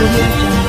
audio jungle.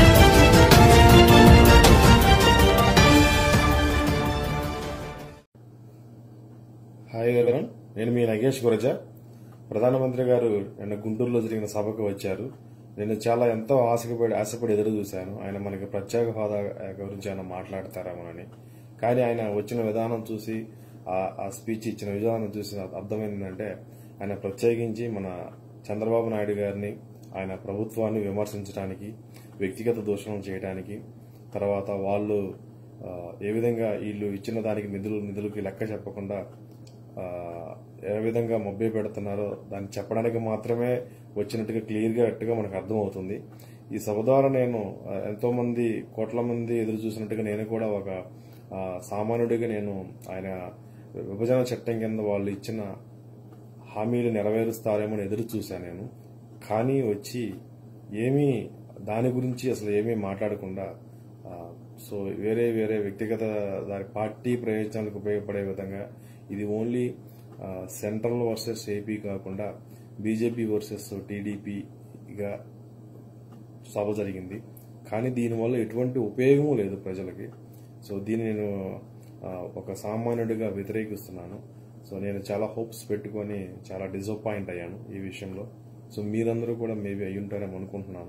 Hi ఎవరన్ నేను మీ నగేష్ గురజ ప్రధానమంత్రి గారు నిన్న గుంటూరులో జరిగిన సభకు వచ్చారు నేను చాలా ఎంతో ఆశపడి ఆశపడి ఎదురు చూశాను ఆయన మనకి ప్రత్యేక హోదా గురించి ఆయన మాట్లాడతారేమోనని కానీ ఆయన వచ్చిన విధానం చూసి ఆ- ఆ స్పీచ్ ఇచ్చిన విధానం చూసి నాకు అర్థమైందంటే ఆయన ప్రత్యేకించి మన చంద్రబాబు నాయుడు గారిని ఆయన ప్రభుత్వాన్ని విమర్శించడానికి వ్యక్తిగత దూషణలు చేయడానికి తర్వాత వాళ్ళు ఆ, ఏ విధంగా వీళ్ళు ఇచ్చిన దానికి నిధులు నిధులకి లెక్క చెప్పకుండా ఆ, ఏ విధంగా మభ్య పెడుతున్నారో దాన్ని చెప్పడానికి మాత్రమే వచ్చినట్టుగా క్లియర్గా అట్టుగా మనకు అర్థమవుతుంది ఈ సభ ద్వారా నేను ఆ, ఎంతో మంది కోట్ల మంది ఎదురు చూసినట్టుగా నేను కూడా ఒక ఆ, సామాన్యుడిగా నేను ఆయన విభజన చట్టం కింద వాళ్ళు ఇచ్చిన హామీలు నెరవేరుస్తారేమో అని ఎదురు చూశాను నేను కానీ వచ్చి ఏమీ దాని గురించి అసలు ఏమీ మాట్లాడకుండా ఆ, సో వేరే వేరే వ్యక్తిగత దాని పార్టీ ప్రయోజనాలకు ఉపయోగపడే విధంగా ఇది ఓన్లీ ఆ, సెంట్రల్ వర్సెస్ ఏపీ కాకుండా బీజేపీ వర్సెస్ టీడీపీగా సభ జరిగింది కానీ దీనివల్ల ఎటువంటి ఉపయోగం లేదు ప్రజలకి సో దీన్ని నేను ఆ, ఒక సామాన్యుడిగా వ్యతిరేకిస్తున్నాను సో నేను చాలా హోప్స్ పెట్టుకొని చాలా డిసప్పాయింట్ అయ్యాను ఈ విషయంలో సో మీరందరూ కూడా మేబీ అయి ఉంటారేమో అనుకుంటున్నాను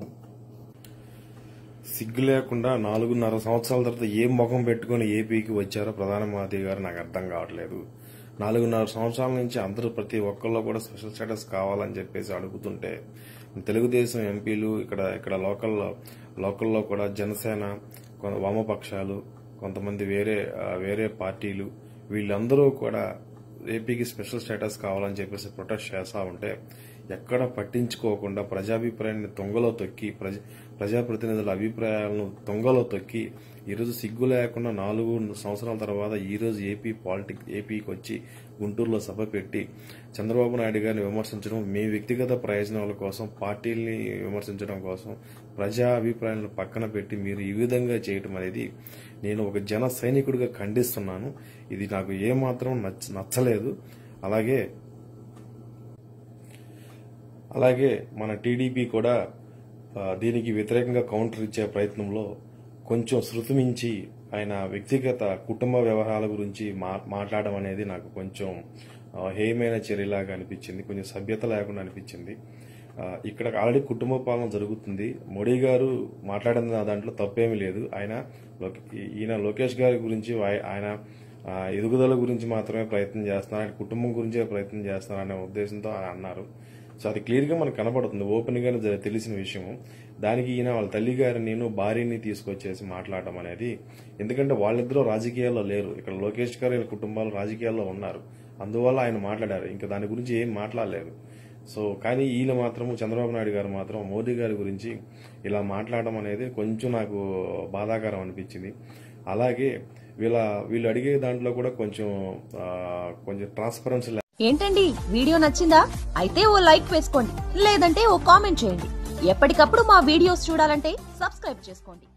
సిగ్గు లేకుండా నాలుగున్నర సంవత్సరాల తర్వాత ఏం ముఖం పెట్టుకుని ఏపీకి వచ్చారో ప్రధానమంత్రి గారు నాకు అర్థం కావట్లేదు నాలుగున్నర సంవత్సరాల నుంచి అందరూ ప్రతి ఒక్కళ్ళు కూడా స్పెషల్ స్టేటస్ కావాలని చెప్పేసి అడుగుతుంటే తెలుగుదేశం ఎంపీలు ఇక్కడ ఇక్కడ లోకల్లో లోకల్లో కూడా జనసేన కొంత వామపక్షాలు కొంతమంది వేరే ఆ, వేరే పార్టీలు వీళ్ళందరూ కూడా ఏపీకి స్పెషల్ స్టేటస్ కావాలని చెప్పేసి ప్రొటెస్ట్ చేస్తా ఉంటే ఎక్కడ పట్టించుకోకుండా ప్రజాభిప్రాయాన్ని తొంగలో తొక్కి ప్రజ ప్రజాప్రతినిధుల అభిప్రాయాలను తొంగలో తొక్కి ఈరోజు సిగ్గు లేకుండా నాలుగు సంవత్సరాల తర్వాత ఈరోజు ఏపీ పాలిటిక్ ఏపీకి వచ్చి గుంటూరులో సభ పెట్టి చంద్రబాబు నాయుడు గారిని విమర్శించడం మీ వ్యక్తిగత ప్రయోజనాల కోసం పార్టీల్ని విమర్శించడం కోసం ప్రజా అభిప్రాయాలను పక్కన పెట్టి మీరు ఈ విధంగా చేయటం అనేది నేను ఒక జన సైనికుడిగా ఖండిస్తున్నాను ఇది నాకు ఏమాత్రం నచ్చ నచ్చలేదు అలాగే అలాగే మన టీడీపీ కూడా ఆ, దీనికి వ్యతిరేకంగా కౌంటర్ ఇచ్చే ప్రయత్నంలో కొంచెం శృతిమించి ఆయన వ్యక్తిగత కుటుంబ వ్యవహారాల గురించి మా మాట్లాడడం అనేది నాకు కొంచెం ఆ, హేయమైన చర్యలాగా అనిపించింది కొంచెం సభ్యత లేకుండా అనిపించింది ఆ, ఇక్కడ ఆల్రెడీ కుటుంబ పాలన జరుగుతుంది మోడీ గారు మాట్లాడిన దాంట్లో తప్పేమీ లేదు ఆయన లోక- ఈ- ఈయన లోకేష్ గారి గురించి ఆయ- ఆయన ఆ, ఎదుగుదల గురించి మాత్రమే ప్రయత్నం చేస్తున్నారు ఆయన కుటుంబం గురించే ప్రయత్నం చేస్తున్నారు అనే ఉద్దేశంతో ఆయన అన్నారు సో అది క్లియర్గా మనకు కనపడుతుంది ఓపెన్ గానే జర- తెలిసిన విషయం దానికి ఈయన వాళ్ళ తల్లి గారిని నేను భార్యని తీసుకొచ్చేసి మాట్లాడడం అనేది ఎందుకంటే వాళ్ళిద్దరూ రాజకీయాల్లో లేరు ఇక్కడ లోకేష్ గారు వీళ్ళ కుటుంబాలు రాజకీయాల్లో ఉన్నారు అందువల్ల ఆయన మాట్లాడారు ఇంకా దాని గురించి ఏం మాట్లాడలేదు సో కానీ ఈయన మాత్రం చంద్రబాబు నాయుడు గారు మాత్రం మోదీ గారి గురించి ఇలా మాట్లాడడం అనేది కొంచెం నాకు బాధాకరం అనిపించింది అలాగే వీళ్ళ వీళ్ళు అడిగే దాంట్లో కూడా కొంచెం ఆ, కొంచెం ట్రాన్స్పరెన్సీ ఏంటండి వీడియో నచ్చిందా అయితే ఓ లైక్ వేసుకోండి లేదంటే ఓ కామెంట్ చేయండి ఎప్పటికప్పుడు మా వీడియోస్ చూడాలంటే సబ్స్క్రైబ్ చేసుకోండి